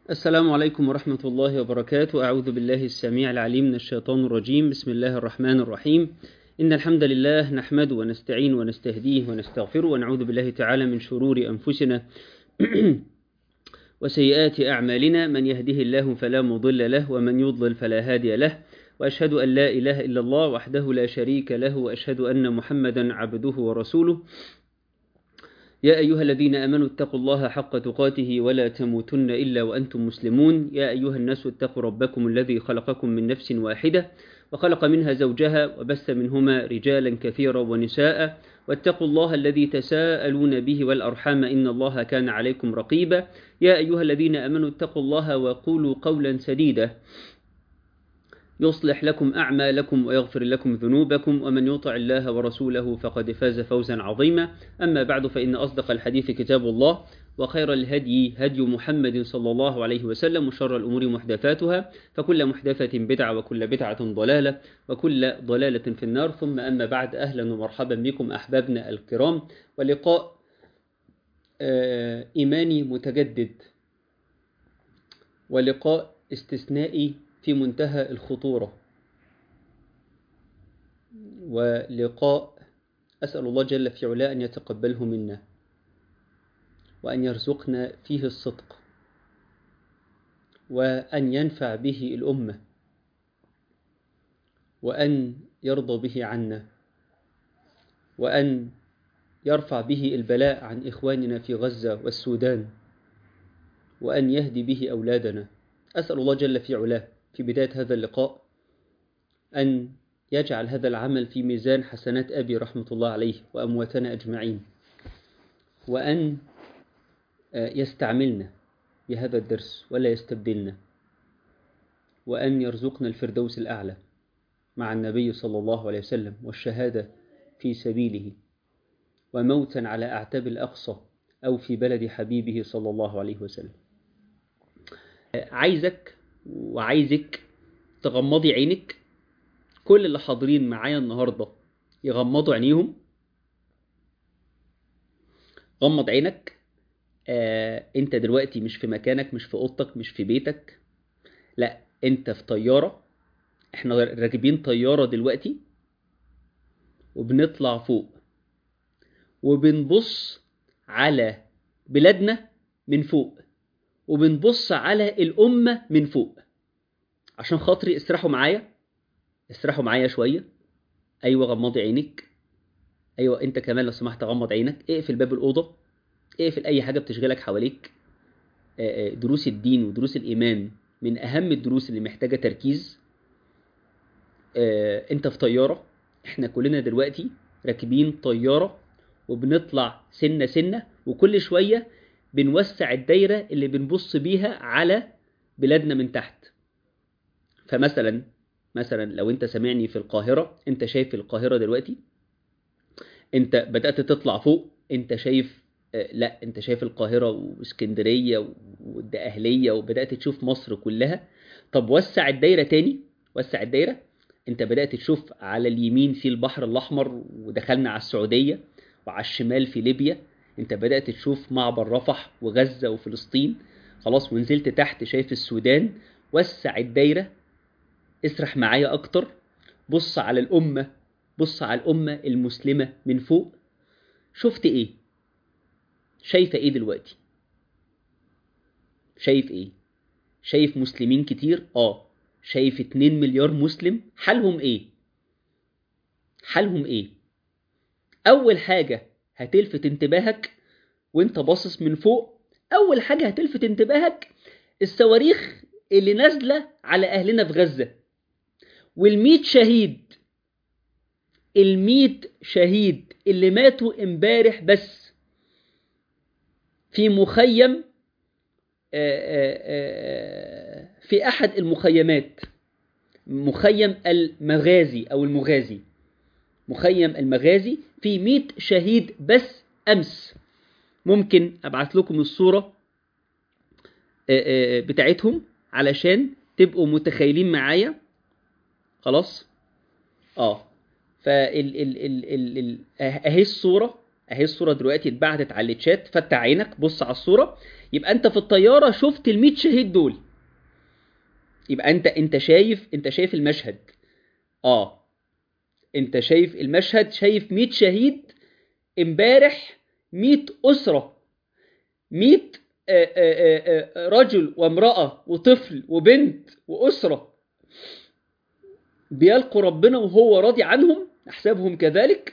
السلام عليكم ورحمة الله وبركاته أعوذ بالله السميع العليم من الشيطان الرجيم بسم الله الرحمن الرحيم إن الحمد لله نحمده ونستعين ونستهديه ونستغفره ونعوذ بالله تعالى من شرور أنفسنا وسيئات أعمالنا من يهده الله فلا مضل له ومن يضلل فلا هادي له وأشهد أن لا إله إلا الله وحده لا شريك له وأشهد أن محمدا عبده ورسوله يا أيها الذين آمنوا اتقوا الله حق تقاته ولا تموتن إلا وأنتم مسلمون يا أيها الناس اتقوا ربكم الذي خلقكم من نفس واحدة وخلق منها زوجها وبث منهما رجالا كثيرا ونساء واتقوا الله الذي تساءلون به والأرحام إن الله كان عليكم رقيبا يا أيها الذين آمنوا اتقوا الله وقولوا قولا سديدا يصلح لكم أعمالكم ويغفر لكم ذنوبكم ومن يطع الله ورسوله فقد فاز فوزا عظيما أما بعد فإن أصدق الحديث كتاب الله وخير الهدي هدي محمد صلى الله عليه وسلم وشر الأمور محدثاتها فكل محدثة بدعة وكل بدعة ضلالة وكل ضلالة في النار ثم أما بعد أهلا ومرحبا بكم أحبابنا الكرام ولقاء إيماني متجدد ولقاء استثنائي في منتهى الخطورة ولقاء أسأل الله جل في علاه أن يتقبله منا وأن يرزقنا فيه الصدق وأن ينفع به الأمة وأن يرضى به عنا وأن يرفع به البلاء عن إخواننا في غزة والسودان وأن يهدي به أولادنا أسأل الله جل في علاه في بداية هذا اللقاء أن يجعل هذا العمل في ميزان حسنات أبي رحمة الله عليه وأمواتنا أجمعين وأن يستعملنا بهذا الدرس ولا يستبدلنا وأن يرزقنا الفردوس الأعلى مع النبي صلى الله عليه وسلم والشهادة في سبيله وموتا على أعتاب الأقصى أو في بلد حبيبه صلى الله عليه وسلم عايزك وعايزك تغمضي عينك كل اللي حاضرين معايا النهارده يغمضوا عينيهم غمض عينك آه انت دلوقتي مش في مكانك مش في اوضتك مش في بيتك لا انت في طياره احنا راكبين طياره دلوقتي وبنطلع فوق وبنبص على بلادنا من فوق وبنبص على الأمة من فوق عشان خاطري اسرحوا معايا اسرحوا معايا شوية أيوة غمضي عينك أيوة أنت كمان لو سمحت غمض عينك اقفل باب الأوضة اقفل أي حاجة بتشغلك حواليك دروس الدين ودروس الإيمان من أهم الدروس اللي محتاجة تركيز أنت في طيارة احنا كلنا دلوقتي راكبين طيارة وبنطلع سنة سنة وكل شوية بنوسع الدايرة اللي بنبص بيها على بلادنا من تحت فمثلا مثلا لو انت سامعني في القاهرة انت شايف القاهرة دلوقتي انت بدأت تطلع فوق انت شايف آه لا انت شايف القاهرة واسكندرية والدقهلية وبدأت تشوف مصر كلها طب وسع الدايرة تاني وسع الدايرة انت بدأت تشوف على اليمين في البحر الأحمر ودخلنا على السعودية وعلى الشمال في ليبيا انت بدأت تشوف معبر رفح وغزة وفلسطين خلاص ونزلت تحت شايف السودان وسع الدايرة اسرح معايا اكتر بص على الأمة بص على الأمة المسلمة من فوق شفت ايه شايفة ايه دلوقتي شايف ايه شايف مسلمين كتير اه شايف 2 مليار مسلم حالهم ايه حالهم ايه اول حاجة هتلفت انتباهك وانت باصص من فوق اول حاجة هتلفت انتباهك الصواريخ اللي نازلة على اهلنا في غزة والميت شهيد الميت شهيد اللي ماتوا امبارح بس في مخيم في احد المخيمات مخيم المغازي او المغازي مخيم المغازي في 100 شهيد بس أمس ممكن أبعث لكم الصورة بتاعتهم علشان تبقوا متخيلين معايا خلاص اه فال ال ال ال ال اهي الصورة اهي الصوره دلوقتي اتبعتت على الشات فتح عينك بص على الصوره يبقى انت في الطياره شفت ال 100 شهيد دول يبقى انت انت شايف انت شايف المشهد اه انت شايف المشهد شايف 100 شهيد امبارح 100 اسره 100 آه، آه، آه، رجل وامراه وطفل وبنت واسره بيلقوا ربنا وهو راضي عنهم احسابهم كذلك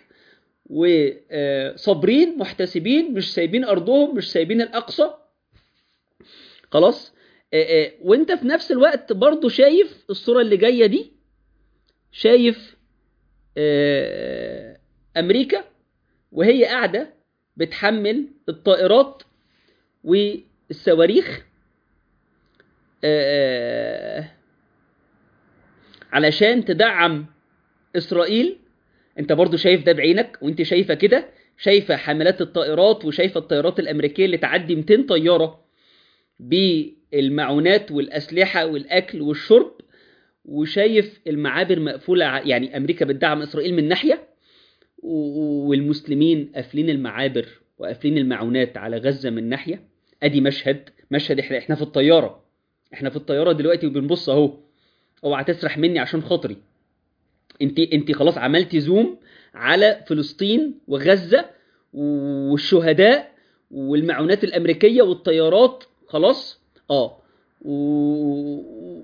وصابرين محتسبين مش سايبين ارضهم مش سايبين الاقصى خلاص آه، آه، وانت في نفس الوقت برضو شايف الصورة اللي جاية دي شايف آه، امريكا وهي قاعدة بتحمل الطائرات والصواريخ آه، علشان تدعم اسرائيل انت برضو شايف ده بعينك وانت شايفه كده شايفه حملات الطائرات وشايفه الطيارات الامريكيه اللي تعدي 200 طياره بالمعونات والاسلحه والاكل والشرب وشايف المعابر مقفوله ع- يعني امريكا بتدعم اسرائيل من ناحيه و- والمسلمين قافلين المعابر وقافلين المعونات على غزه من ناحيه ادي مشهد مشهد احنا احنا في الطياره احنا في الطياره دلوقتي وبنبص اهو اوعى تسرح مني عشان خاطري انت انت خلاص عملتي زوم على فلسطين وغزه والشهداء والمعونات الامريكيه والطيارات خلاص اه و...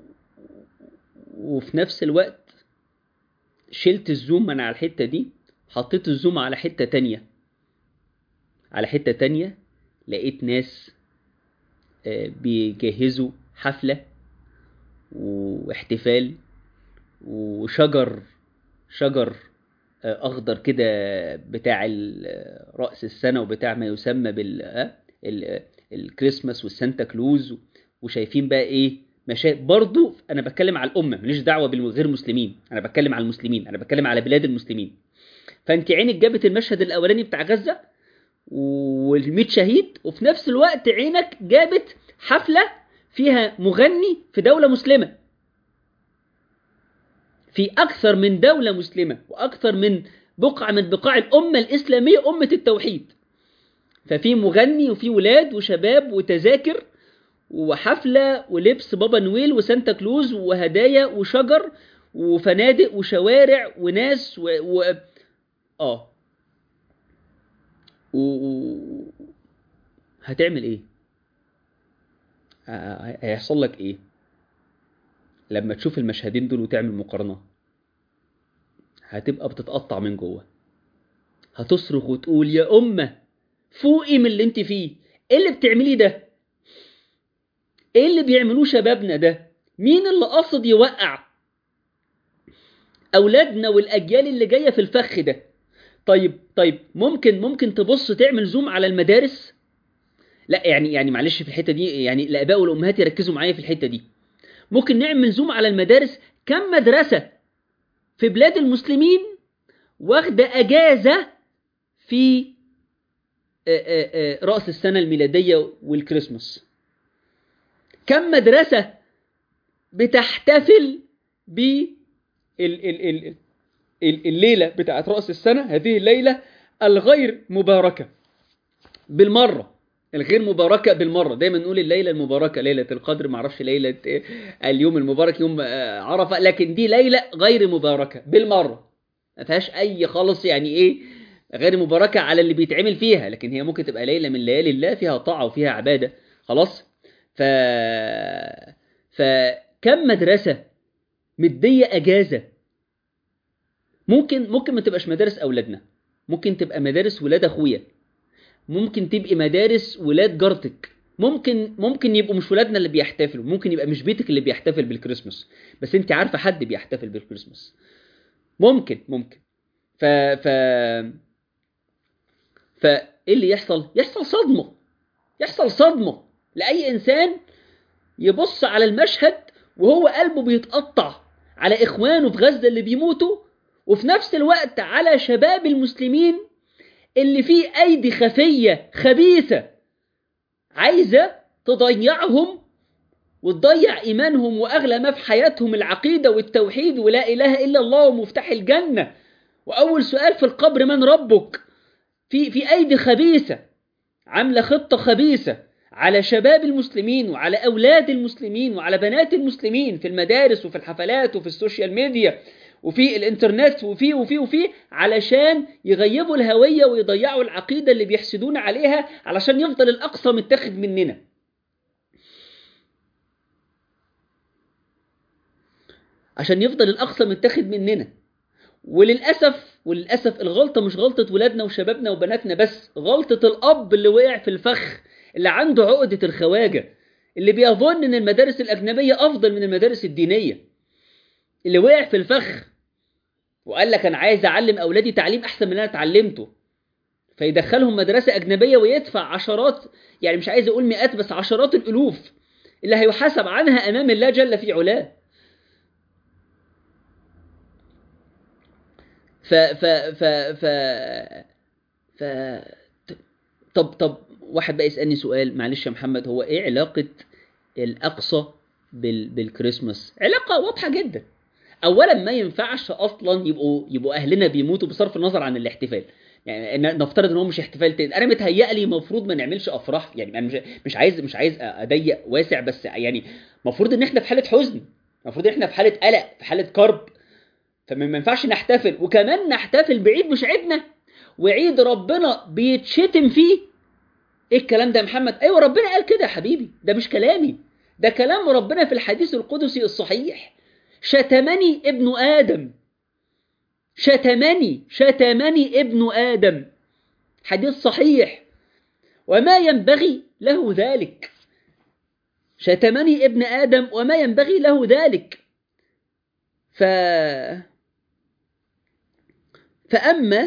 وفي نفس الوقت شلت الزوم من على الحته دي حطيت الزوم على حته تانية على حته تانية لقيت ناس آه، بيجهزوا حفله واحتفال وشجر شجر آه، اخضر كده بتاع ال- راس السنه وبتاع ما يسمى بال آه، ال- الكريسماس والسانتا كلوز وشايفين بقى ايه مشاهد برضو انا بتكلم على الامه ماليش دعوه بالغير مسلمين انا بتكلم على المسلمين انا بتكلم على بلاد المسلمين فانت عينك جابت المشهد الاولاني بتاع غزه وال100 شهيد وفي نفس الوقت عينك جابت حفله فيها مغني في دوله مسلمه في أكثر من دولة مسلمة وأكثر من بقعة من بقاع الأمة الإسلامية أمة التوحيد ففي مغني وفي ولاد وشباب وتذاكر وحفلة ولبس بابا نويل وسانتا كلوز وهدايا وشجر وفنادق وشوارع وناس و... و... اه و... و... هتعمل ايه ه- هيحصل لك ايه لما تشوف المشهدين دول وتعمل مقارنة هتبقى بتتقطع من جوه هتصرخ وتقول يا أمة فوقي من اللي انت فيه ايه اللي بتعمليه ده ايه اللي بيعملوه شبابنا ده مين اللي قصد يوقع اولادنا والاجيال اللي جايه في الفخ ده طيب طيب ممكن ممكن تبص تعمل زوم على المدارس لا يعني يعني معلش في الحته دي يعني الاباء والامهات يركزوا معايا في الحته دي ممكن نعمل زوم على المدارس كم مدرسة في بلاد المسلمين واخدة أجازة في آه، آه، آه، رأس السنة الميلادية والكريسماس كم مدرسة بتحتفل ب ال- ال- ال- ال- الليلة بتاعت رأس السنة هذه الليلة الغير مباركة بالمرة الغير مباركة بالمرة دايما نقول الليلة المباركة ليلة القدر معرفش ليلة إيه، اليوم المبارك يوم آه، عرفة لكن دي ليلة غير مباركة بالمرة ما فيهاش أي خالص يعني إيه غير مباركة على اللي بيتعمل فيها لكن هي ممكن تبقى ليلة من ليالي الله فيها طاعة وفيها عبادة خلاص ف فكم مدرسة مدية أجازة ممكن ممكن ما تبقاش مدارس أولادنا ممكن تبقى مدارس ولاد أخويا ممكن تبقي مدارس ولاد جارتك ممكن ممكن يبقوا مش ولادنا اللي بيحتفلوا ممكن يبقى مش بيتك اللي بيحتفل بالكريسماس بس انت عارفه حد بيحتفل بالكريسماس ممكن ممكن ف ف فايه اللي يحصل يحصل صدمه يحصل صدمه لاي انسان يبص على المشهد وهو قلبه بيتقطع على اخوانه في غزه اللي بيموتوا وفي نفس الوقت على شباب المسلمين اللي فيه ايدي خفيه خبيثه عايزه تضيعهم وتضيع ايمانهم واغلى ما في حياتهم العقيده والتوحيد ولا اله الا الله ومفتاح الجنه واول سؤال في القبر من ربك في في ايدي خبيثه عامله خطه خبيثه على شباب المسلمين وعلى اولاد المسلمين وعلى بنات المسلمين في المدارس وفي الحفلات وفي السوشيال ميديا وفي الانترنت وفي وفي وفي علشان يغيبوا الهويه ويضيعوا العقيده اللي بيحسدون عليها علشان يفضل الاقصى متاخد مننا عشان يفضل الاقصى متاخد مننا وللاسف وللاسف الغلطه مش غلطه ولادنا وشبابنا وبناتنا بس غلطه الاب اللي وقع في الفخ اللي عنده عقده الخواجه اللي بيظن ان المدارس الاجنبيه افضل من المدارس الدينيه اللي وقع في الفخ وقال لك انا عايز اعلم اولادي تعليم احسن من اللي انا اتعلمته فيدخلهم مدرسه اجنبيه ويدفع عشرات يعني مش عايز اقول مئات بس عشرات الالوف اللي هيحاسب عنها امام الله جل في علاه ف ف ف ف ف طب طب واحد بقى يسالني سؤال معلش يا محمد هو ايه علاقه الاقصى بال بالكريسماس علاقه واضحه جدا اولا ما ينفعش اصلا يبقوا يبقوا اهلنا بيموتوا بصرف النظر عن الاحتفال يعني نفترض ان هو مش احتفال تاني انا متهيألي المفروض ما نعملش افراح يعني انا مش مش عايز مش عايز اضيق واسع بس يعني المفروض ان احنا في حاله حزن المفروض ان احنا في حاله قلق في حاله كرب فما ينفعش نحتفل وكمان نحتفل بعيد مش عيدنا وعيد ربنا بيتشتم فيه ايه الكلام ده يا محمد ايوه ربنا قال كده يا حبيبي ده مش كلامي ده كلام ربنا في الحديث القدسي الصحيح شتمني ابن ادم شتمني شتمني ابن ادم حديث صحيح وما ينبغي له ذلك شتمني ابن ادم وما ينبغي له ذلك ف فأما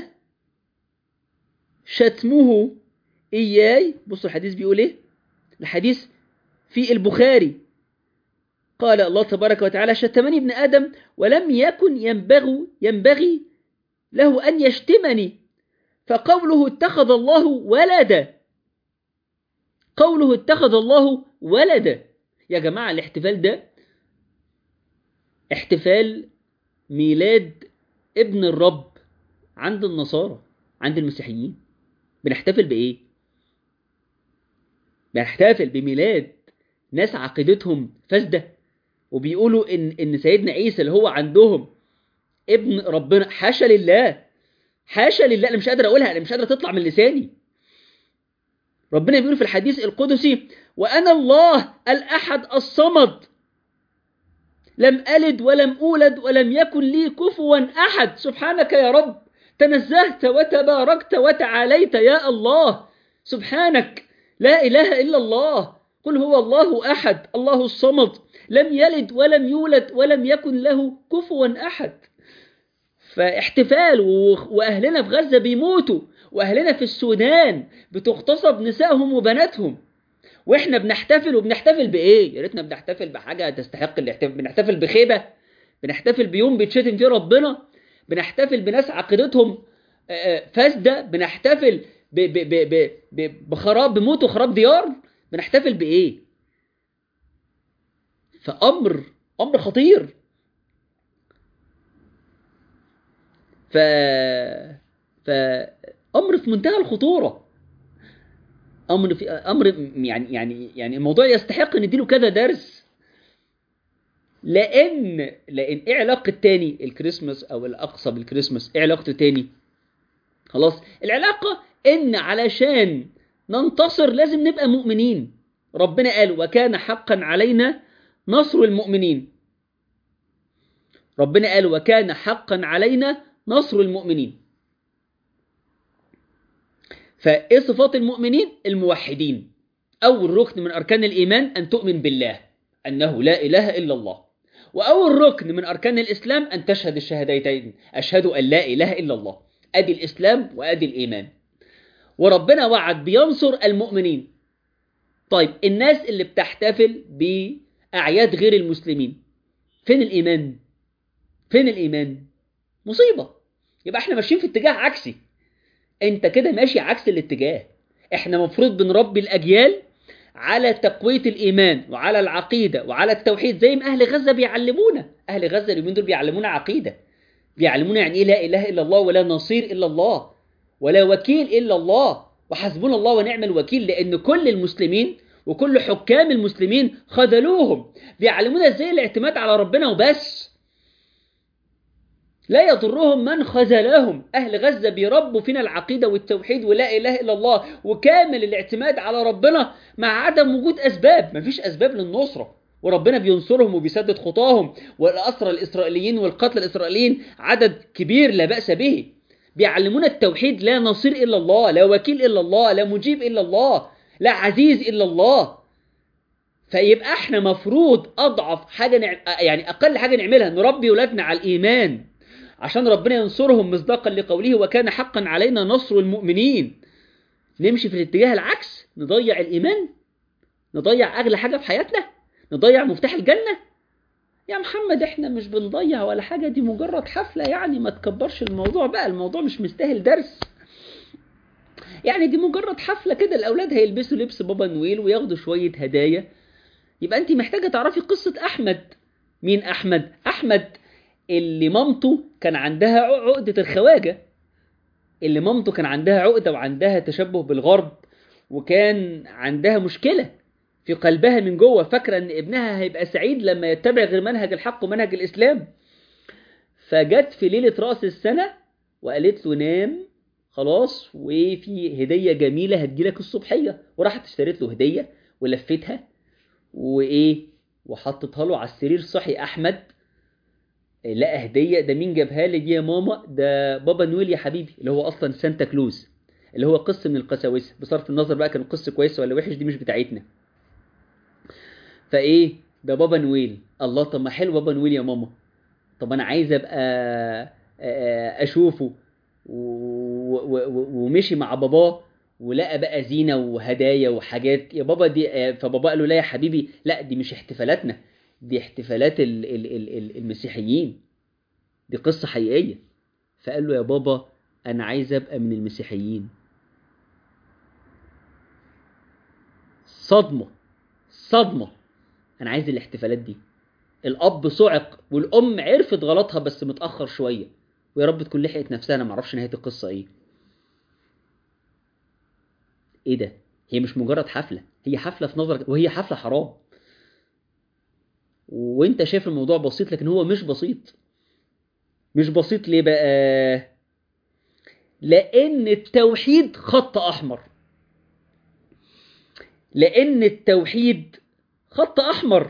شتمه إياي بصوا الحديث بيقول إيه الحديث في البخاري قال الله تبارك وتعالى شتمني ابن آدم ولم يكن ينبغي ينبغي له أن يشتمني فقوله اتخذ الله ولدا قوله اتخذ الله ولدا يا جماعة الاحتفال ده احتفال ميلاد ابن الرب عند النصارى عند المسيحيين بنحتفل بإيه؟ بنحتفل بميلاد ناس عقيدتهم فاسدة وبيقولوا إن إن سيدنا عيسى اللي هو عندهم ابن ربنا حاشا لله حاشا لله أنا مش قادر أقولها أنا مش قادر تطلع من لساني ربنا بيقول في الحديث القدسي وأنا الله الأحد الصمد لم ألد ولم أولد ولم يكن لي كفوا أحد سبحانك يا رب تنزهت وتباركت وتعاليت يا الله سبحانك لا إله إلا الله قل هو الله أحد الله الصمد لم يلد ولم يولد ولم يكن له كفوا أحد فاحتفال وأهلنا في غزة بيموتوا وأهلنا في السودان بتغتصب نسائهم وبناتهم واحنا بنحتفل وبنحتفل بايه يا ريتنا بنحتفل بحاجه تستحق الاحتفال بنحتفل بخيبه بنحتفل بيوم بيتشتم فيه ربنا بنحتفل بناس عقيدتهم فاسده بنحتفل ب ب ب ب ب بخراب بموت وخراب ديار بنحتفل بايه فامر امر خطير ف ف امر في منتهى الخطوره امر في امر يعني يعني يعني الموضوع يستحق نديله كذا درس لان لان ايه علاقه تاني الكريسماس او الاقصى بالكريسماس ايه علاقته تاني خلاص العلاقه ان علشان ننتصر لازم نبقى مؤمنين ربنا قال وكان حقا علينا نصر المؤمنين ربنا قال وكان حقا علينا نصر المؤمنين فايه صفات المؤمنين الموحدين اول ركن من اركان الايمان ان تؤمن بالله انه لا اله الا الله واول ركن من اركان الاسلام ان تشهد الشهادتين اشهد ان لا اله الا الله ادي الاسلام وادي الايمان وربنا وعد بينصر المؤمنين طيب الناس اللي بتحتفل باعياد غير المسلمين فين الايمان فين الايمان مصيبه يبقى احنا ماشيين في اتجاه عكسي انت كده ماشي عكس الاتجاه احنا مفروض بنربي الاجيال على تقوية الإيمان وعلى العقيدة وعلى التوحيد زي ما أهل غزة بيعلمونا أهل غزة اليومين دول بيعلمونا عقيدة بيعلمونا يعني إيه لا إله إلا الله ولا نصير إلا الله ولا وكيل إلا الله وحسبنا الله ونعم الوكيل لأن كل المسلمين وكل حكام المسلمين خذلوهم بيعلمونا ازاي الاعتماد على ربنا وبس لا يضرهم من خذلهم أهل غزة بيربوا فينا العقيدة والتوحيد ولا إله إلا الله وكامل الاعتماد على ربنا مع عدم وجود أسباب مفيش أسباب للنصرة وربنا بينصرهم وبيسدد خطاهم والأسرى الإسرائيليين والقتل الإسرائيليين عدد كبير لا بأس به بيعلمونا التوحيد لا نصير إلا الله لا وكيل إلا الله لا مجيب إلا الله لا عزيز إلا الله فيبقى احنا مفروض أضعف حاجة نعم يعني أقل حاجة نعملها نربي ولادنا على الإيمان عشان ربنا ينصرهم مصداقا لقوله وكان حقا علينا نصر المؤمنين نمشي في الاتجاه العكس نضيع الإيمان نضيع أغلى حاجة في حياتنا نضيع مفتاح الجنة يا محمد احنا مش بنضيع ولا حاجة دي مجرد حفلة يعني ما تكبرش الموضوع بقى الموضوع مش مستاهل درس يعني دي مجرد حفلة كده الأولاد هيلبسوا لبس بابا نويل وياخدوا شوية هدايا يبقى أنت محتاجة تعرفي قصة أحمد مين أحمد؟ أحمد اللي مامته كان عندها عقدة الخواجة اللي مامته كان عندها عقدة وعندها تشبه بالغرب وكان عندها مشكلة في قلبها من جوه فاكرة ان ابنها هيبقى سعيد لما يتبع غير منهج الحق ومنهج الإسلام فجت في ليلة رأس السنة وقالت له نام خلاص وفي هدية جميلة هتجيلك الصبحية وراحت اشتريت له هدية ولفتها وإيه وحطتها له على السرير صحي أحمد لقى هدية ده مين جابها لي دي يا ماما ده بابا نويل يا حبيبي اللي هو أصلا سانتا كلوز اللي هو قصة من القساوسة بصرف النظر بقى كان قصة كويسة ولا وحش دي مش بتاعتنا فايه ده بابا نويل الله طب ما حلو بابا نويل يا ماما طب انا عايز ابقى اشوفه ومشي مع باباه ولقى بقى زينة وهدايا وحاجات يا بابا دي فبابا قال له لا يا حبيبي لا دي مش احتفالاتنا دي احتفالات المسيحيين دي قصة حقيقية فقال له يا بابا انا عايز ابقى من المسيحيين صدمة صدمة انا عايز الاحتفالات دي الاب صعق والام عرفت غلطها بس متاخر شويه ويا رب تكون لحقت نفسها انا معرفش نهايه القصه ايه ايه ده هي مش مجرد حفله هي حفله في نظرك وهي حفله حرام وانت شايف الموضوع بسيط لكن هو مش بسيط مش بسيط ليه بقى لان التوحيد خط احمر لان التوحيد خط احمر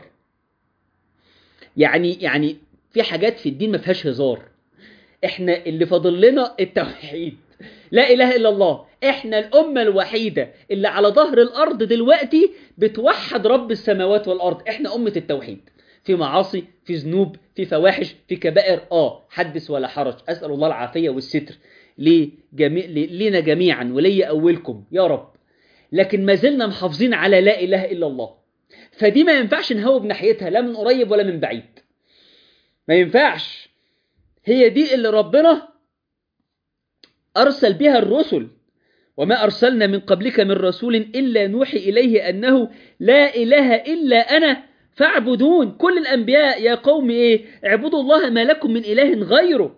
يعني يعني في حاجات في الدين ما فيهاش هزار احنا اللي فاضل لنا التوحيد لا اله الا الله احنا الامه الوحيده اللي على ظهر الارض دلوقتي بتوحد رب السماوات والارض احنا امه التوحيد في معاصي في ذنوب في فواحش في كبائر اه حدث ولا حرج اسال الله العافيه والستر ليه جميع لينا جميعا ولي اولكم يا رب لكن ما زلنا محافظين على لا اله الا الله فدي ما ينفعش نهوب ناحيتها لا من قريب ولا من بعيد ما ينفعش هي دي اللي ربنا أرسل بها الرسل وما أرسلنا من قبلك من رسول إلا نوحي إليه أنه لا إله إلا أنا فاعبدون كل الأنبياء يا قوم إيه اعبدوا الله ما لكم من إله غيره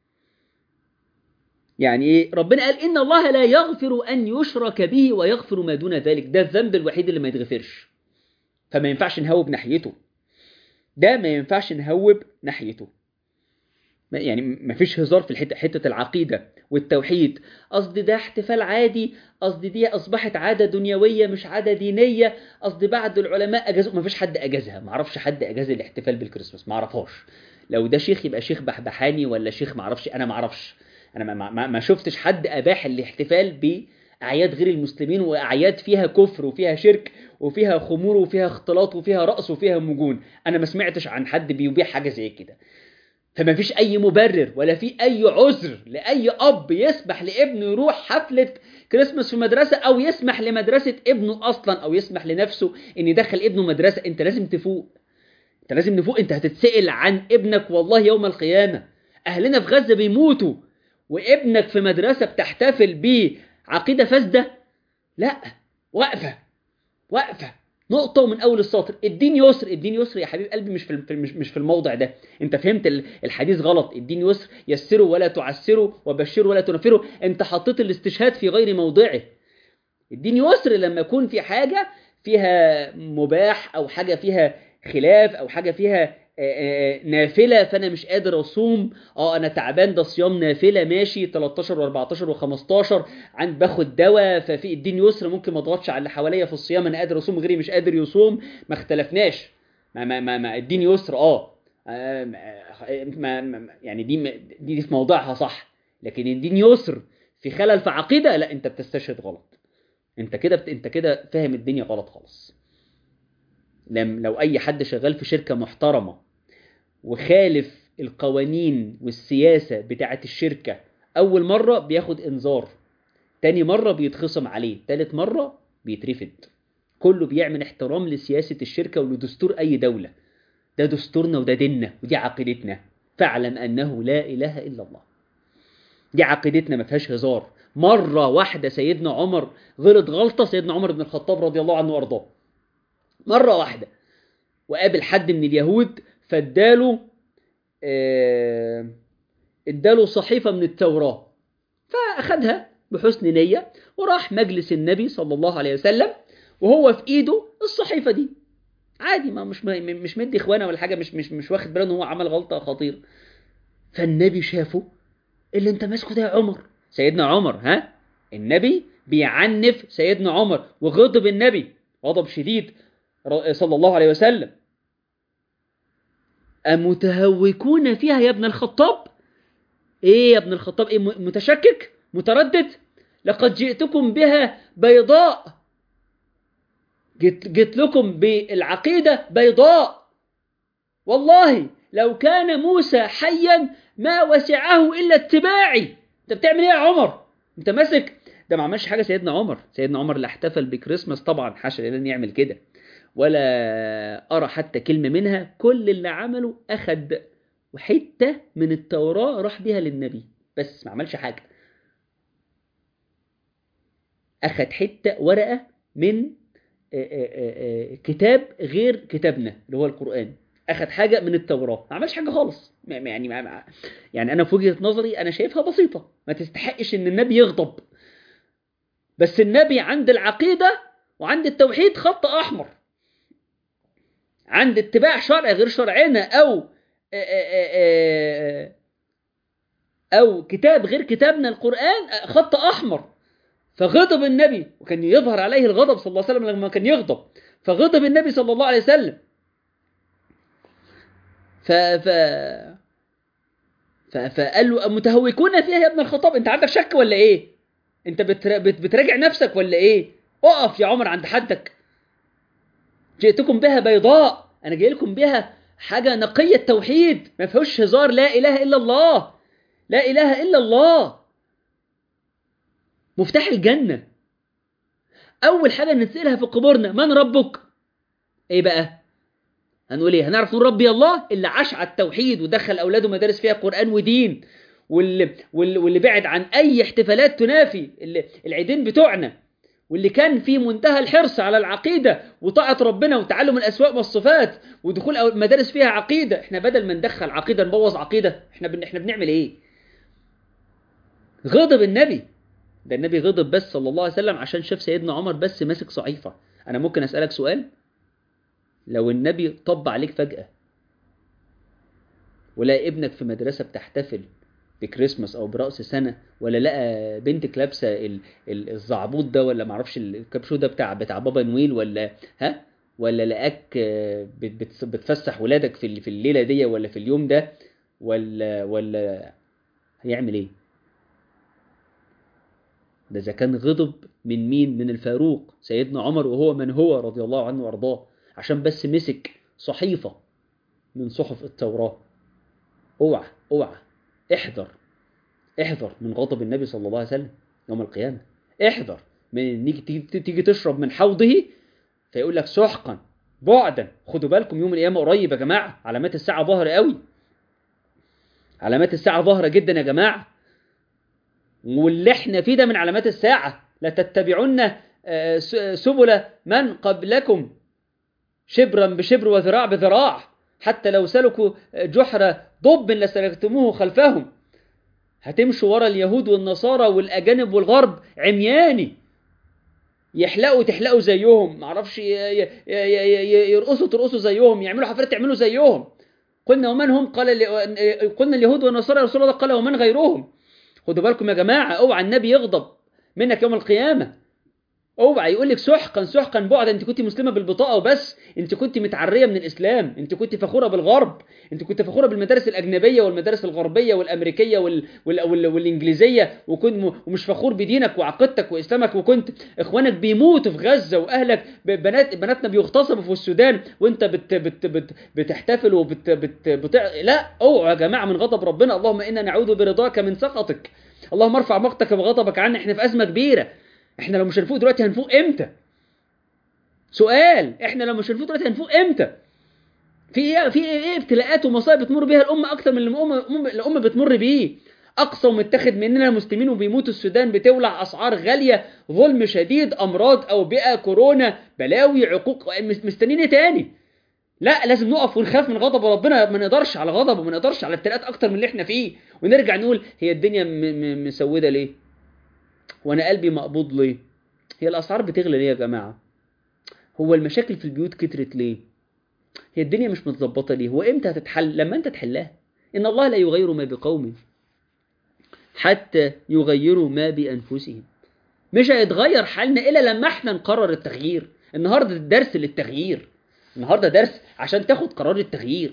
يعني إيه ربنا قال إن الله لا يغفر أن يشرك به ويغفر ما دون ذلك ده الذنب الوحيد اللي ما يتغفرش فما ينفعش نهوب ناحيته ده ما ينفعش نهوب ناحيته يعني ما فيش هزار في الحته حته العقيده والتوحيد قصدي ده احتفال عادي قصدي دي اصبحت عاده دنيويه مش عاده دينيه قصدي بعد العلماء اجازوا ما فيش حد اجازها ما اعرفش حد اجاز الاحتفال بالكريسماس ما اعرفهاش لو ده شيخ يبقى شيخ بحبحاني ولا شيخ ما اعرفش انا ما اعرفش انا ما, ما, ما شفتش حد اباح الاحتفال باعياد غير المسلمين واعياد فيها كفر وفيها شرك وفيها خمور وفيها اختلاط وفيها رقص وفيها مجون انا ما سمعتش عن حد بيبيع حاجه زي كده فما فيش اي مبرر ولا في اي عذر لاي اب يسمح لابنه يروح حفله كريسماس في مدرسه او يسمح لمدرسه ابنه اصلا او يسمح لنفسه ان يدخل ابنه مدرسه انت لازم تفوق انت لازم نفوق انت هتتسال عن ابنك والله يوم القيامه اهلنا في غزه بيموتوا وابنك في مدرسه بتحتفل بعقيده فاسده لا واقفه واقفه نقطة ومن أول السطر الدين يسر الدين يسر يا حبيب قلبي مش في مش مش في الموضع ده أنت فهمت الحديث غلط الدين يسر يسروا ولا تعسروا وبشروا ولا تنفروا أنت حطيت الاستشهاد في غير موضعه الدين يسر لما يكون في حاجة فيها مباح أو حاجة فيها خلاف أو حاجة فيها نافلة فأنا مش قادر أصوم اه أنا تعبان ده صيام نافلة ماشي 13 و14 و15 عند باخد دواء ففي الدين يسر ممكن ما اضغطش على اللي حواليا في الصيام أنا قادر أصوم غيري مش قادر يصوم ما اختلفناش ما ما ما, ما الدين يسر اه ما ما يعني دي دي في موضعها صح لكن الدين يسر في خلل في عقيدة لا أنت بتستشهد غلط أنت كده أنت كده فاهم الدنيا غلط خالص لم لو أي حد شغال في شركة محترمة وخالف القوانين والسياسة بتاعة الشركة أول مرة بياخد إنذار تاني مرة بيتخصم عليه تالت مرة بيترفد كله بيعمل احترام لسياسة الشركة ولدستور أي دولة ده دستورنا وده ديننا ودي عقيدتنا فاعلم أنه لا إله إلا الله دي عقيدتنا ما فيهاش هزار مرة واحدة سيدنا عمر غلط غلطة سيدنا عمر بن الخطاب رضي الله عنه وارضاه مرة واحدة وقابل حد من اليهود فاداله آه اداله صحيفة من التوراة فأخدها بحسن نية وراح مجلس النبي صلى الله عليه وسلم وهو في ايده الصحيفة دي عادي ما مش مش مدي اخوانه ولا حاجة مش مش مش واخد باله ان هو عمل غلطة خطيرة فالنبي شافه اللي انت ماسكه ده يا عمر سيدنا عمر ها النبي بيعنف سيدنا عمر وغضب النبي غضب شديد صلى الله عليه وسلم أمتهوكون فيها يا ابن الخطاب إيه يا ابن الخطاب إيه متشكك متردد لقد جئتكم بها بيضاء جيت, جيت لكم بالعقيدة بيضاء والله لو كان موسى حيا ما وسعه إلا اتباعي انت بتعمل ايه يا عمر انت ماسك ده ما عملش حاجة سيدنا عمر سيدنا عمر اللي احتفل بكريسماس طبعا حاشا لن يعمل كده ولا أرى حتى كلمة منها كل اللي عمله أخد حتة من التوراة راح بيها للنبي بس ما عملش حاجة أخد حتة ورقة من كتاب غير كتابنا اللي هو القرآن أخد حاجة من التوراة ما عملش حاجة خالص يعني يعني أنا في وجهة نظري أنا شايفها بسيطة ما تستحقش إن النبي يغضب بس النبي عند العقيدة وعند التوحيد خط أحمر عند اتباع شرع غير شرعنا أو أو كتاب غير كتابنا القرآن خط أحمر فغضب النبي وكان يظهر عليه الغضب صلى الله عليه وسلم لما كان يغضب فغضب النبي صلى الله عليه وسلم ف ف ف فقال له متهوكون فيها يا ابن الخطاب انت عندك شك ولا ايه انت بتر... بت... بتراجع نفسك ولا ايه اقف يا عمر عند حدك جئتكم بها بيضاء انا جاي لكم بها حاجه نقيه توحيد ما فيهوش هزار لا اله الا الله لا اله الا الله مفتاح الجنه اول حاجه نسالها في قبورنا من ربك ايه بقى هنقول ايه هنعرف نقول ربي الله اللي عاش على التوحيد ودخل اولاده مدارس فيها قران ودين واللي, واللي, واللي بعد عن اي احتفالات تنافي العيدين بتوعنا واللي كان في منتهى الحرص على العقيدة وطاعة ربنا وتعلم الأسواق والصفات ودخول مدارس فيها عقيدة احنا بدل ما ندخل عقيدة نبوظ عقيدة احنا بن... احنا بنعمل ايه غضب النبي ده النبي غضب بس صلى الله عليه وسلم عشان شاف سيدنا عمر بس ماسك صحيفة انا ممكن اسألك سؤال لو النبي طب عليك فجأة ولا ابنك في مدرسة بتحتفل بكريسماس او براس سنه ولا لقى بنتك لابسه الزعبوط ده ولا معرفش الكابشو ده بتاع بتاع بابا نويل ولا ها ولا لقاك بتفسح ولادك في في الليله دي ولا في اليوم ده ولا ولا هيعمل ايه ده اذا كان غضب من مين من الفاروق سيدنا عمر وهو من هو رضي الله عنه وارضاه عشان بس مسك صحيفه من صحف التوراه اوعى اوعى احذر احذر من غضب النبي صلى الله عليه وسلم يوم القيامة احذر من تيجي, تيجي تشرب من حوضه فيقول لك سحقا بعدا خدوا بالكم يوم القيامة قريب يا جماعة علامات الساعة ظاهرة قوي علامات الساعة ظاهرة جدا يا جماعة واللي احنا فيه ده من علامات الساعة لا تتبعون سبل من قبلكم شبرا بشبر وذراع بذراع حتى لو سلكوا جحر ضب لسلكتموه خلفهم هتمشوا ورا اليهود والنصارى والأجانب والغرب عمياني يحلقوا تحلقوا زيهم معرفش يرقصوا ترقصوا زيهم يعملوا حفلات تعملوا زيهم قلنا ومن هم قال قلنا اليهود والنصارى يا رسول الله قال ومن غيرهم خدوا بالكم يا جماعة اوعى النبي يغضب منك يوم القيامة اوعى يقول لك سحقا سحقا بعدا انت كنت مسلمه بالبطاقه وبس انت كنت متعريه من الاسلام انت كنت فخوره بالغرب انت كنت فخوره بالمدارس الاجنبيه والمدارس الغربيه والامريكيه وال... وال... وال... والانجليزيه وكنت ومش فخور بدينك وعقيدتك واسلامك وكنت اخوانك بيموتوا في غزه واهلك بنات بناتنا بيغتصبوا في السودان وانت بت... بت... بت... بتحتفل وبت بت... بت... لا اوعوا يا جماعه من غضب ربنا اللهم انا نعوذ برضاك من سخطك اللهم ارفع مقتك وغضبك عنا احنا في ازمه كبيره احنا لو مش هنفوق دلوقتي هنفوق امتى سؤال احنا لو مش هنفوق دلوقتي هنفوق امتى في ايه في ايه ابتلاءات ومصائب بتمر بيها الامه اكتر من اللي الامه الامه بتمر بيه اقصى ومتاخد مننا المسلمين وبيموتوا السودان بتولع اسعار غاليه ظلم شديد امراض اوبئه كورونا بلاوي عقوق مستنيين ايه تاني لا لازم نقف ونخاف من غضب ربنا ما نقدرش على غضبه ما نقدرش على ابتلاءات اكتر من اللي احنا فيه ونرجع نقول هي الدنيا مسوده ليه وانا قلبي مقبوض ليه هي الاسعار بتغلى ليه يا جماعه هو المشاكل في البيوت كترت ليه هي الدنيا مش متظبطه ليه هو امتى هتتحل لما انت تحلها ان الله لا يغير ما بقوم حتى يغيروا ما بانفسهم مش هيتغير حالنا الا لما احنا نقرر التغيير النهارده الدرس للتغيير النهارده درس عشان تاخد قرار التغيير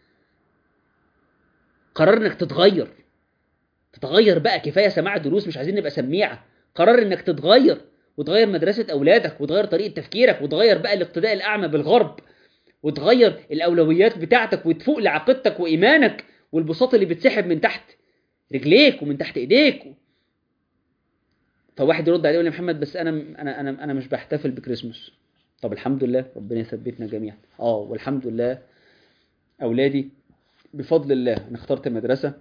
قرار انك تتغير تتغير بقى كفايه سماع دروس مش عايزين نبقى سميعه قرار انك تتغير وتغير مدرسه اولادك وتغير طريقه تفكيرك وتغير بقى الاقتداء الاعمى بالغرب وتغير الاولويات بتاعتك وتفوق لعقيدتك وايمانك والبساط اللي بتسحب من تحت رجليك ومن تحت ايديك فواحد يرد عليه يقول لي محمد بس انا انا انا انا مش بحتفل بكريسماس طب الحمد لله ربنا يثبتنا جميعا اه والحمد لله اولادي بفضل الله انا اخترت مدرسه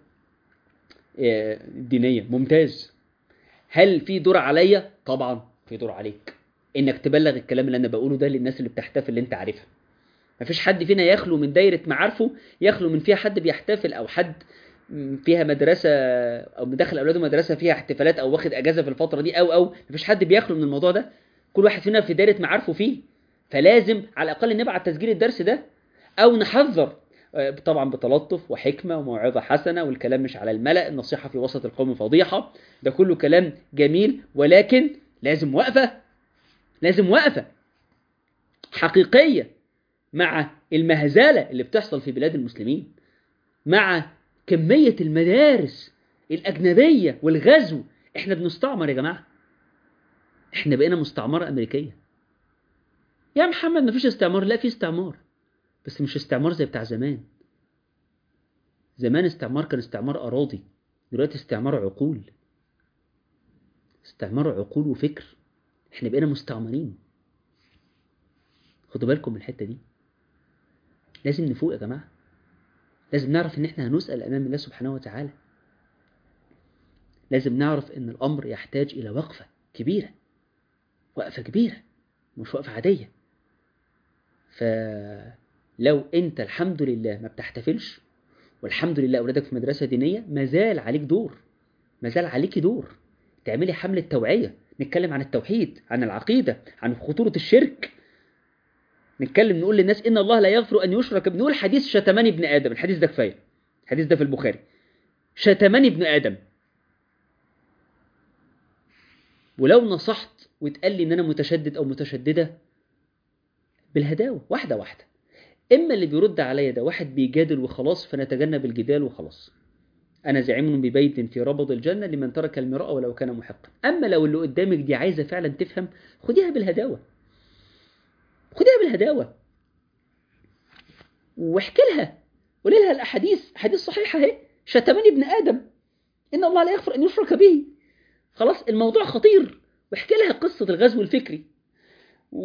دينيه ممتاز هل في دور عليا طبعا في دور عليك انك تبلغ الكلام اللي انا بقوله ده للناس اللي بتحتفل اللي انت عارفها مفيش حد فينا يخلو من دايره معارفه يخلو من فيها حد بيحتفل او حد فيها مدرسه او مدخل اولاده مدرسه فيها احتفالات او واخد اجازه في الفتره دي او او مفيش حد بيخلو من الموضوع ده كل واحد فينا في دايره معارفه فيه فلازم على الاقل نبعت تسجيل الدرس ده او نحذر طبعا بتلطف وحكمة وموعظة حسنة والكلام مش على الملأ النصيحة في وسط القوم فضيحة ده كله كلام جميل ولكن لازم وقفة لازم وقفة حقيقية مع المهزلة اللي بتحصل في بلاد المسلمين مع كمية المدارس الأجنبية والغزو احنا بنستعمر يا جماعة احنا بقينا مستعمرة أمريكية يا محمد مفيش استعمار لا في استعمار بس مش استعمار زي بتاع زمان زمان استعمار كان استعمار أراضي دلوقتي استعمار عقول استعمار عقول وفكر احنا بقينا مستعمرين خدوا بالكم من الحتة دي لازم نفوق يا جماعة لازم نعرف ان احنا هنسأل امام الله سبحانه وتعالى لازم نعرف ان الامر يحتاج الى وقفة كبيرة وقفة كبيرة مش وقفة عادية فلو انت الحمد لله ما بتحتفلش والحمد لله اولادك في مدرسة دينية مازال عليك دور مازال عليك دور تعملي حملة توعية نتكلم عن التوحيد عن العقيدة عن خطورة الشرك نتكلم نقول للناس إن الله لا يغفر أن يشرك بنقول حديث شتمني ابن آدم الحديث ده كفاية الحديث ده في البخاري شتمني ابن آدم ولو نصحت وتقال لي إن أنا متشدد أو متشددة بالهداوة واحدة واحدة إما اللي بيرد عليا ده واحد بيجادل وخلاص فنتجنب الجدال وخلاص أنا زعيم ببيت في ربض الجنة لمن ترك المراء ولو كان محقا أما لو اللي قدامك دي عايزة فعلا تفهم خديها بالهداوة خديها بالهداوة واحكي لها قولي لها الأحاديث حديث صحيحة اهي شتمني ابن آدم إن الله لا يغفر أن يشرك به خلاص الموضوع خطير واحكي لها قصة الغزو الفكري و...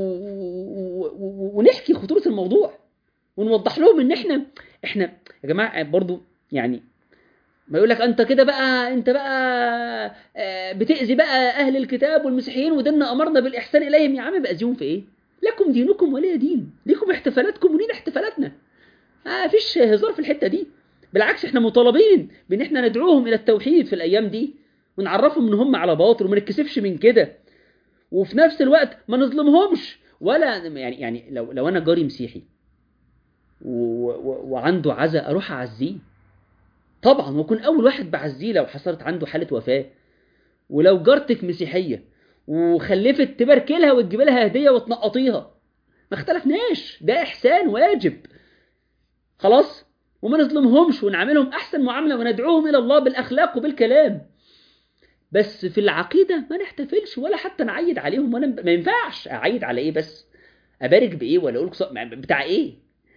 و... ونحكي خطورة الموضوع ونوضح لهم ان احنا احنا يا جماعة برضو يعني ما يقول لك انت كده بقى انت بقى بتأذي بقى اهل الكتاب والمسيحيين وديننا امرنا بالاحسان اليهم يا عم بأذيهم في ايه لكم دينكم ولي دين ليكم احتفالاتكم ولينا احتفالاتنا ما فيش هزار في الحته دي بالعكس احنا مطالبين بان احنا ندعوهم الى التوحيد في الايام دي ونعرفهم ان هم على باطل وما نتكسفش من كده وفي نفس الوقت ما نظلمهمش ولا يعني يعني لو لو انا جاري مسيحي و- و- وعنده عزاء اروح اعزيه طبعا واكون اول واحد بعزيه لو حصلت عنده حاله وفاه ولو جارتك مسيحيه وخلفت تبارك لها وتجيب لها هديه وتنقطيها ما اختلفناش ده احسان واجب خلاص وما نظلمهمش ونعملهم احسن معامله وندعوهم الى الله بالاخلاق وبالكلام بس في العقيده ما نحتفلش ولا حتى نعيد عليهم ولا ما ينفعش اعيد على ايه بس ابارك بايه ولا اقول قص- بتاع ايه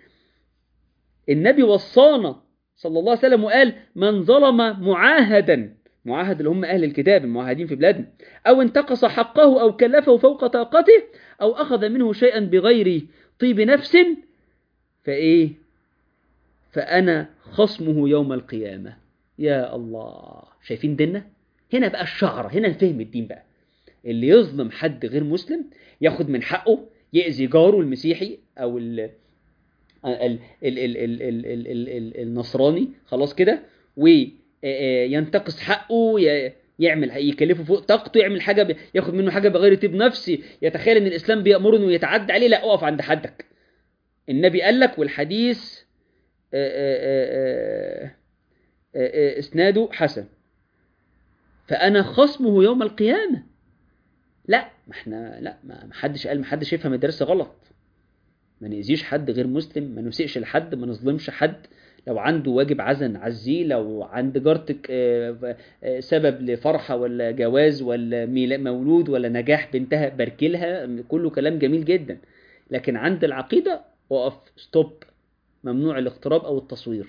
النبي وصانا صلى الله عليه وسلم وقال من ظلم معاهدا معاهد اللي هم اهل الكتاب المعاهدين في بلادنا او انتقص حقه او كلفه فوق طاقته او اخذ منه شيئا بغير طيب نفس فايه فانا خصمه يوم القيامه يا الله شايفين ديننا هنا بقى الشعره هنا فهم الدين بقى اللي يظلم حد غير مسلم ياخد من حقه يأذي جاره المسيحي او ال ال ال ال ال ال ال ال ال النصراني خلاص كده وينتقص حقه ي- يعمل يكلفه فوق طاقته يعمل حاجه ب... ياخد منه حاجه بغير طيب نفسي يتخيل ان الاسلام بيامره انه يتعدى عليه لا اقف عند حدك النبي قال لك والحديث آه، آه، آه، آه، آه، اسناده حسن فانا خصمه يوم القيامه لا ما احنا لا ما ما حدش قال ما حدش يفهم الدرس غلط ما نأذيش حد غير مسلم ما نسيئش لحد ما نظلمش حد لو عنده واجب عزن عزيه لو عند جارتك آه، آه، سبب لفرحة ولا جواز ولا ميلا- مولود ولا نجاح بنتها باركلها كله كلام جميل جدا لكن عند العقيدة وقف ستوب ممنوع الاقتراب أو التصوير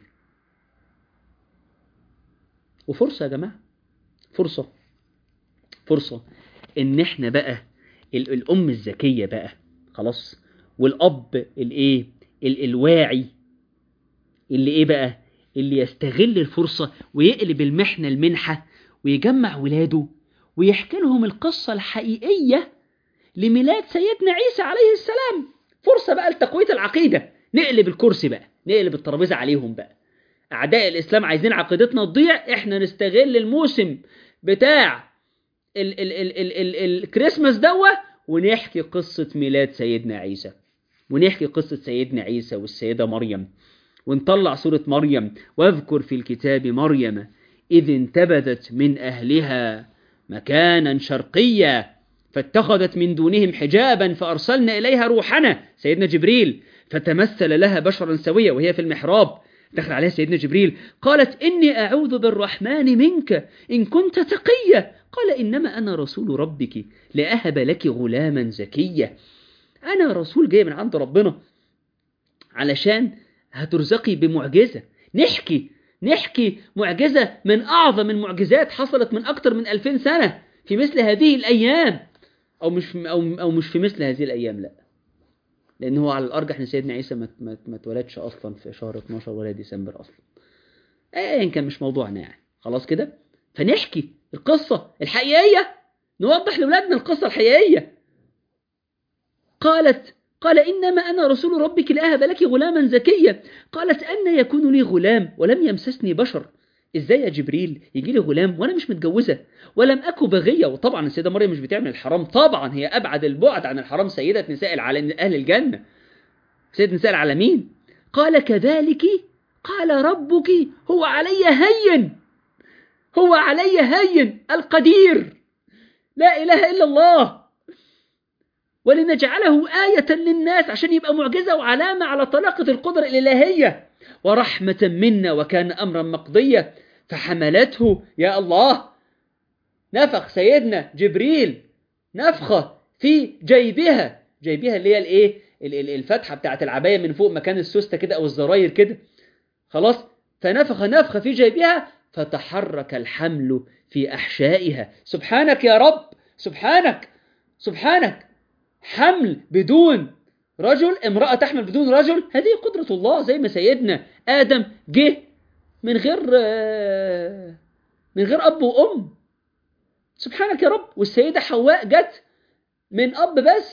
وفرصة يا جماعة فرصة فرصة ان احنا بقى ال- الام الذكية بقى خلاص والاب الايه ال- الواعي اللي ايه بقى اللي يستغل الفرصة ويقلب المحنة المنحة ويجمع ولاده ويحكي لهم القصة الحقيقية لميلاد سيدنا عيسى عليه السلام فرصة بقى لتقوية العقيدة نقلب الكرسي بقى نقلب الترابيزة عليهم بقى أعداء الإسلام عايزين عقيدتنا تضيع إحنا نستغل الموسم بتاع ال ال ال ال ال الكريسماس دوا ونحكي قصة ميلاد سيدنا عيسى ونحكي قصة سيدنا عيسى والسيدة مريم ونطلع سورة مريم واذكر في الكتاب مريم إذ انتبذت من أهلها مكانا شرقيا فاتخذت من دونهم حجابا فأرسلنا إليها روحنا سيدنا جبريل فتمثل لها بشرا سويا وهي في المحراب دخل عليها سيدنا جبريل قالت إني أعوذ بالرحمن منك إن كنت تقيا قال إنما أنا رسول ربك لأهب لك غلاما زكيا أنا رسول جاي من عند ربنا علشان هترزقي بمعجزة نحكي نحكي معجزة من أعظم المعجزات حصلت من أكثر من ألفين سنة في مثل هذه الأيام أو مش أو أو مش في مثل هذه الأيام لا لأن هو على الأرجح إن سيدنا عيسى ما ما ما اتولدش أصلا في شهر 12 ولا ديسمبر أصلا أيا كان مش موضوعنا يعني خلاص كده فنحكي القصة الحقيقية نوضح لأولادنا القصة الحقيقية قالت قال إنما أنا رسول ربك لأهب لك غلاما زكيا قالت أن يكون لي غلام ولم يمسسني بشر إزاي يا جبريل يجي لي غلام وأنا مش متجوزة ولم أكو بغية وطبعا السيدة مريم مش بتعمل الحرام طبعا هي أبعد البعد عن الحرام سيدة نساء العالم أهل الجنة سيدة نساء العالمين قال كذلك قال ربك هو علي هين هو علي هين القدير لا إله إلا الله ولنجعله آية للناس عشان يبقى معجزة وعلامة على طلاقة القدرة الإلهية ورحمة منا وكان أمرا مقضيا فحملته يا الله نفخ سيدنا جبريل نفخة في جيبها جيبها اللي هي الايه ال- ال- الفتحة بتاعت العباية من فوق مكان السوستة كده أو الزراير كده خلاص فنفخ نفخة في جيبها فتحرك الحمل في أحشائها سبحانك يا رب سبحانك سبحانك حمل بدون رجل امرأة تحمل بدون رجل هذه قدرة الله زي ما سيدنا آدم جه من غير آه، من غير أب وأم سبحانك يا رب والسيدة حواء جت من أب بس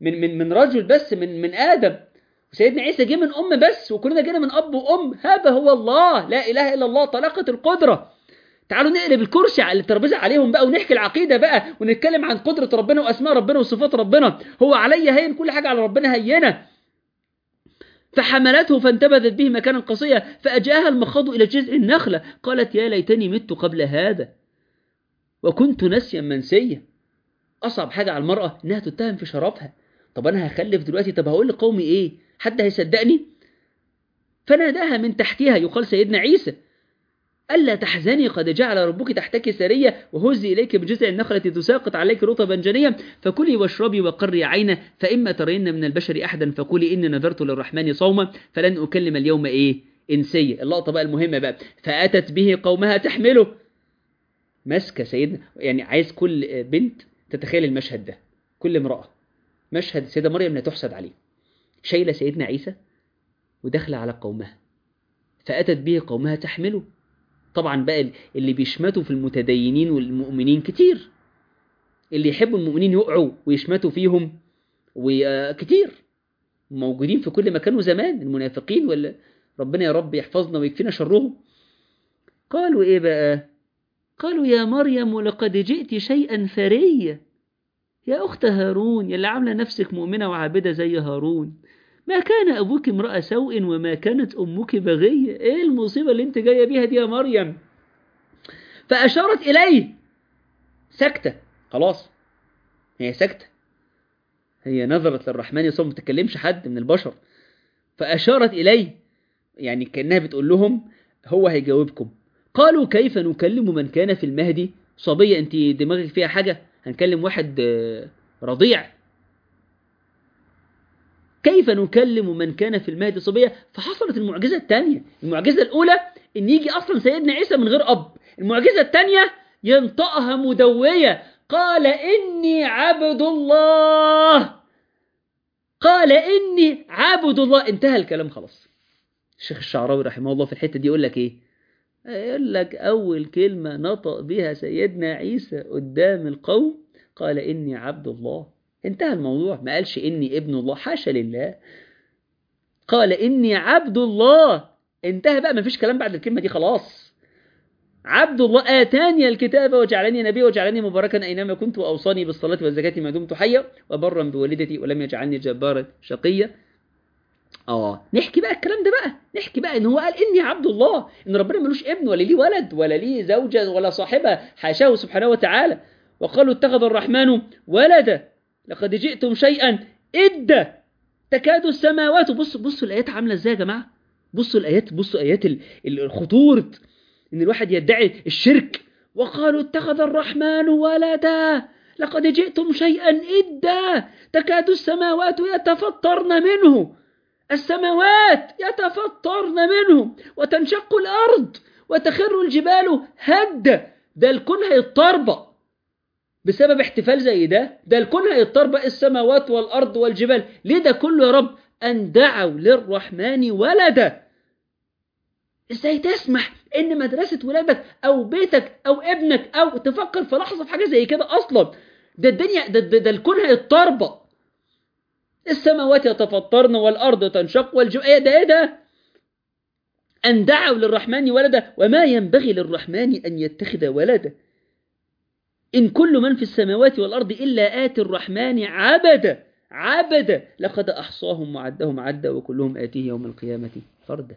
من من من رجل بس من من ادم وسيدنا عيسى جه من ام بس وكلنا جينا من اب وام هذا هو الله لا اله الا الله طلاقه القدره تعالوا نقلب الكرسي على الترابيزه عليهم بقى ونحكي العقيده بقى ونتكلم عن قدره ربنا واسماء ربنا وصفات ربنا هو علي هين كل حاجه على ربنا هينه فحملته فانتبذت به مكانا قصيا فأجاها المخاض إلى جذع النخلة قالت يا ليتني مت قبل هذا وكنت نسيا منسيا أصعب حاجة على المرأة إنها تتهم في شرفها طب أنا هخلف دلوقتي طب هقول لقومي إيه حد هيصدقني فناداها من تحتها يقال سيدنا عيسى ألا تحزني قد جعل ربك تحتك سرية وهزي إليك بجذع النخلة تساقط عليك رطبا جنيا فكلي واشربي وقري عينا فإما ترين من البشر أحدا فقولي إني نذرت للرحمن صوما فلن أكلم اليوم إيه إنسية اللقطة بقى المهمة بقى فأتت به قومها تحمله ماسكة سيدنا يعني عايز كل بنت تتخيل المشهد ده كل امرأة مشهد السيدة مريم لا تحسد عليه شايلة سيدنا عيسى وداخلة على قومها فأتت به قومها تحمله طبعا بقى اللي بيشمتوا في المتدينين والمؤمنين كتير اللي يحبوا المؤمنين يقعوا ويشمتوا فيهم وكتير موجودين في كل مكان وزمان المنافقين ولا ربنا يا رب يحفظنا ويكفينا شرهم قالوا ايه بقى قالوا يا مريم لقد جئت شيئا فريا يا أخت هارون يلي عاملة نفسك مؤمنة وعابدة زي هارون ما كان أبوك امرأة سوء وما كانت أمك بغية إيه المصيبة اللي أنت جاية بيها دي يا مريم فأشارت إليه سكتة خلاص هي سكتة هي نظرت للرحمن صلى ما تكلمش حد من البشر فأشارت إليه يعني كأنها بتقول لهم هو هيجاوبكم قالوا كيف نكلم من كان في المهدي صبية أنت دماغك فيها حاجة هنكلم واحد رضيع كيف نكلم من كان في المهد صبية فحصلت المعجزة الثانية المعجزة الأولى إن يجي أصلا سيدنا عيسى من غير أب المعجزة الثانية ينطقها مدوية قال إني عبد الله قال إني عبد الله انتهى الكلام خلاص الشيخ الشعراوي رحمه الله في الحتة دي يقول لك إيه يقول لك أول كلمة نطق بها سيدنا عيسى قدام القوم قال إني عبد الله انتهى الموضوع ما قالش إني ابن الله حاشا لله قال إني عبد الله انتهى بقى ما فيش كلام بعد الكلمة دي خلاص عبد الله آتاني الكتاب وجعلني نبي وجعلني مباركا أينما كنت وأوصاني بالصلاة والزكاة ما دمت حيا وبرا بوالدتي ولم يجعلني جبارا شقيا اه نحكي بقى الكلام ده بقى نحكي بقى ان هو قال اني عبد الله ان ربنا ملوش ابن ولا ليه ولد ولا ليه زوجة ولا صاحبة حاشاه سبحانه وتعالى وقالوا اتخذ الرحمن ولدا لقد جئتم شيئا إدى تكاد السماوات بصوا بصوا الآيات عاملة ازاي يا جماعة بصوا الآيات بصوا آيات الخطورة إن الواحد يدعي الشرك وقالوا اتخذ الرحمن ولدا لقد جئتم شيئا إدى تكاد السماوات يتفطرن منه السماوات يتفطرن منه وتنشق الأرض وتخر الجبال هدا ده الكون هيتطربق بسبب احتفال زي ده ده الكون هيتطربق السماوات والأرض والجبال ليه ده كله يا رب أن دعوا للرحمن ولدا ازاي تسمح ان مدرسة ولادك او بيتك او ابنك او تفكر في لحظة في حاجة زي كده اصلا ده الدنيا ده, ده, ده الكون هيتطربق السماوات يتفطرن والارض تنشق والجبال ايه ده ايه ده ان دعوا للرحمن ولدا وما ينبغي للرحمن ان يتخذ ولدا إن كل من في السماوات والأرض إلا آتي الرحمن عبدا عبدا لقد أحصاهم وعدهم عدا وكلهم آتيه يوم القيامة فردا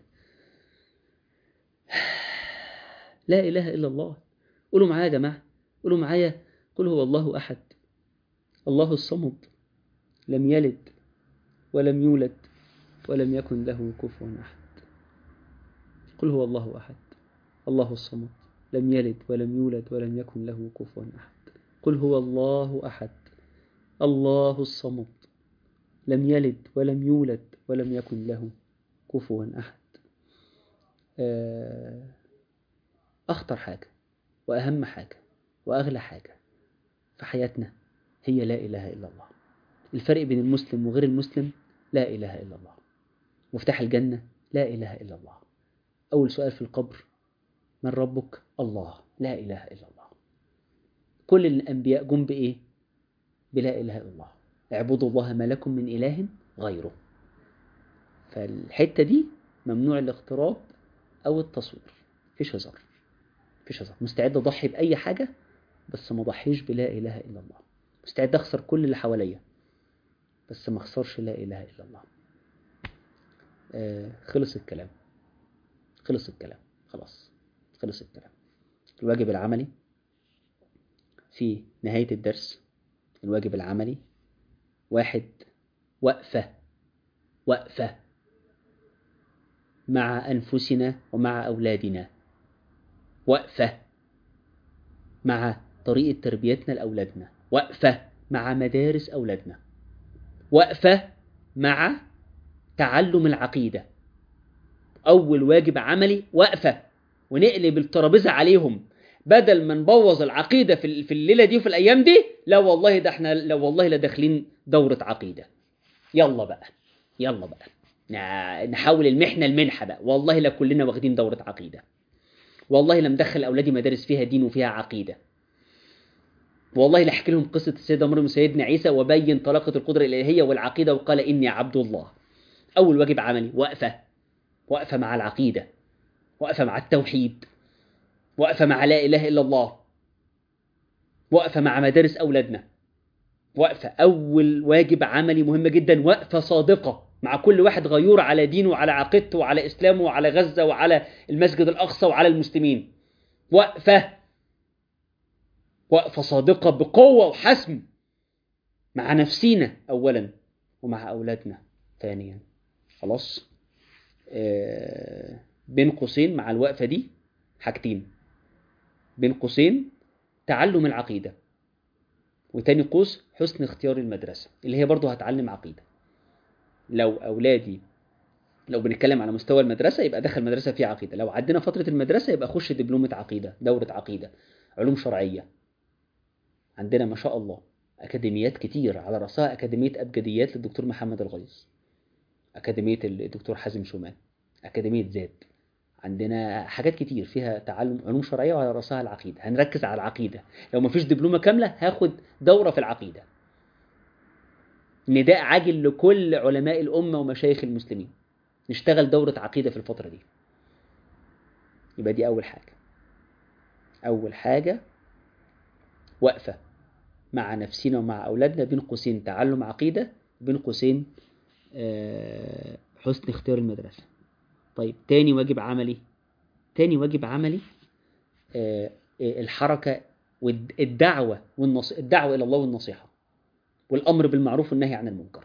لا إله إلا الله قولوا معايا يا جماعة قولوا معايا قل هو الله أحد الله الصمد لم يلد ولم يولد ولم يكن له كفوا أحد قل هو الله أحد الله الصمد لم يلد ولم يولد ولم يكن له كفوا أحد قل هو الله أحد الله الصمد لم يلد ولم يولد ولم يكن له كفوا أحد أخطر حاجة وأهم حاجة وأغلى حاجة في حياتنا هي لا إله إلا الله الفرق بين المسلم وغير المسلم لا إله إلا الله مفتاح الجنة لا إله إلا الله أول سؤال في القبر من ربك الله لا إله إلا الله كل الأنبياء جم بإيه بلا إله إلا الله اعبدوا الله ما لكم من إله غيره فالحتة دي ممنوع الاقتراب أو التصوير مفيش هزار مفيش هزار مستعد أضحي بأي حاجة بس ما ضحيش بلا إله إلا الله مستعد أخسر كل اللي حواليا بس ما أخسرش لا إله إلا الله آه خلص الكلام خلص الكلام خلاص خلص الكلام الواجب العملي في نهاية الدرس الواجب العملي واحد وقفة وقفة مع أنفسنا ومع أولادنا وقفة مع طريقة تربيتنا لأولادنا وقفة مع مدارس أولادنا وقفة مع تعلم العقيدة أول واجب عملي وقفة ونقلب الترابيزة عليهم بدل ما نبوظ العقيدة في في الليلة دي وفي الأيام دي لا والله ده احنا لا والله لا داخلين دورة عقيدة يلا بقى يلا بقى نحول المحنة المنحة بقى والله لا كلنا واخدين دورة عقيدة والله لا مدخل أولادي مدارس فيها دين وفيها عقيدة والله لا احكي لهم قصة السيدة مريم وسيدنا عيسى وبين طلاقة القدرة الإلهية والعقيدة وقال إني عبد الله أول واجب عملي وقفة وقفة مع العقيدة وقفة مع التوحيد وقفة مع لا إله إلا الله وقفة مع مدارس أولادنا وقفة أول واجب عملي مهم جدا وقفة صادقة مع كل واحد غيور على دينه وعلى عقيدته وعلى إسلامه وعلى غزة وعلى المسجد الأقصى وعلى المسلمين وقفة وقفة صادقة بقوة وحسم مع نفسينا أولا ومع أولادنا ثانيا خلاص آه بين قوسين مع الوقفة دي حاجتين بين قوسين تعلم العقيدة وتاني قوس حسن اختيار المدرسة اللي هي برضو هتعلم عقيدة لو أولادي لو بنتكلم على مستوى المدرسة يبقى دخل مدرسة فيها عقيدة لو عدينا فترة المدرسة يبقى خش دبلومة عقيدة دورة عقيدة علوم شرعية عندنا ما شاء الله أكاديميات كتير على رأسها أكاديمية أبجديات للدكتور محمد الغيظ أكاديمية الدكتور حازم شومان أكاديمية زاد عندنا حاجات كتير فيها تعلم علوم شرعية وعلى رأسها العقيدة هنركز على العقيدة لو مفيش دبلومة كاملة هاخد دورة في العقيدة نداء عاجل لكل علماء الأمة ومشايخ المسلمين نشتغل دورة عقيدة في الفترة دي يبقى دي أول حاجة أول حاجة وقفة مع نفسنا ومع أولادنا بين قوسين تعلم عقيدة بين قوسين حسن اختيار المدرسة طيب تاني واجب عملي تاني واجب عملي الحركة والدعوة والنص... الدعوة إلى الله والنصيحة والأمر بالمعروف والنهي عن المنكر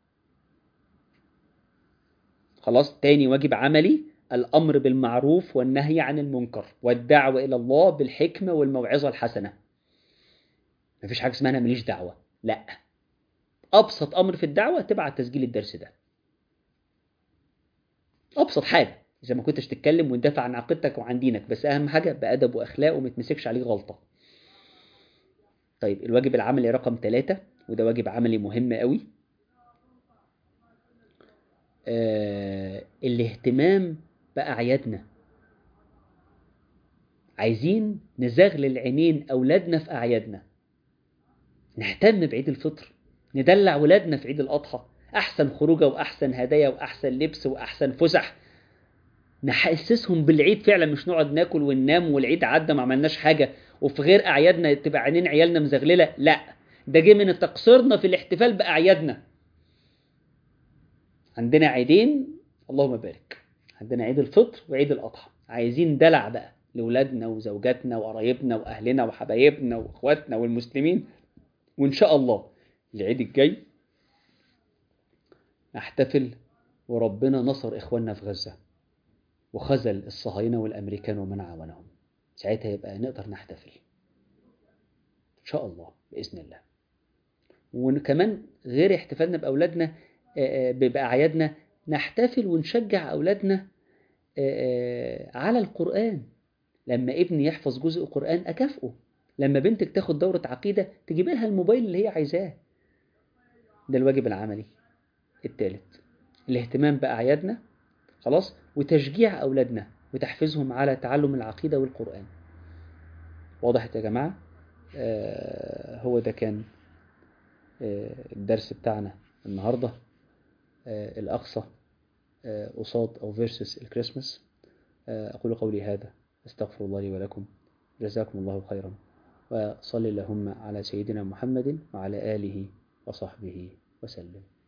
خلاص تاني واجب عملي الأمر بالمعروف والنهي عن المنكر والدعوة إلى الله بالحكمة والموعظة الحسنة مفيش حاجة اسمها أنا ماليش دعوة لا أبسط أمر في الدعوة تبعت تسجيل الدرس ده أبسط حاجة إذا ما كنتش تتكلم وتدافع عن عقيدتك وعن دينك بس أهم حاجة بأدب وأخلاق وما تمسكش عليه غلطة طيب الواجب العملي رقم ثلاثة وده واجب عملي مهم قوي آه الاهتمام بأعيادنا عايزين نزغلل عينين أولادنا في أعيادنا نهتم بعيد الفطر ندلع ولادنا في عيد الأضحى أحسن خروجة وأحسن هدايا وأحسن لبس وأحسن فسح نحسسهم بالعيد فعلا مش نقعد ناكل وننام والعيد عدى ما عملناش حاجة وفي غير أعيادنا تبقى عينين عيالنا مزغللة لا ده جه من تقصيرنا في الاحتفال بأعيادنا عندنا عيدين اللهم بارك عندنا عيد الفطر وعيد الأضحى عايزين دلع بقى لولادنا وزوجاتنا وقرايبنا وأهلنا وحبايبنا وإخواتنا والمسلمين وإن شاء الله العيد الجاي نحتفل وربنا نصر إخواننا في غزة وخذل الصهاينة والأمريكان ومن عاونهم ساعتها يبقى نقدر نحتفل إن شاء الله بإذن الله وكمان غير احتفالنا بأولادنا بأعيادنا نحتفل ونشجع أولادنا على القرآن لما ابني يحفظ جزء قرآن أكافئه لما بنتك تاخد دورة عقيدة تجيب لها الموبايل اللي هي عايزاه ده الواجب العملي الثالث الاهتمام بأعيادنا خلاص وتشجيع أولادنا وتحفيزهم على تعلم العقيدة والقرآن واضح يا جماعة آه هو ده كان الدرس بتاعنا النهاردة الأقصى قصاد أو versus الكريسماس أقول قولي هذا استغفر الله لي ولكم جزاكم الله خيرا وصل اللهم على سيدنا محمد وعلى آله وصحبه وسلم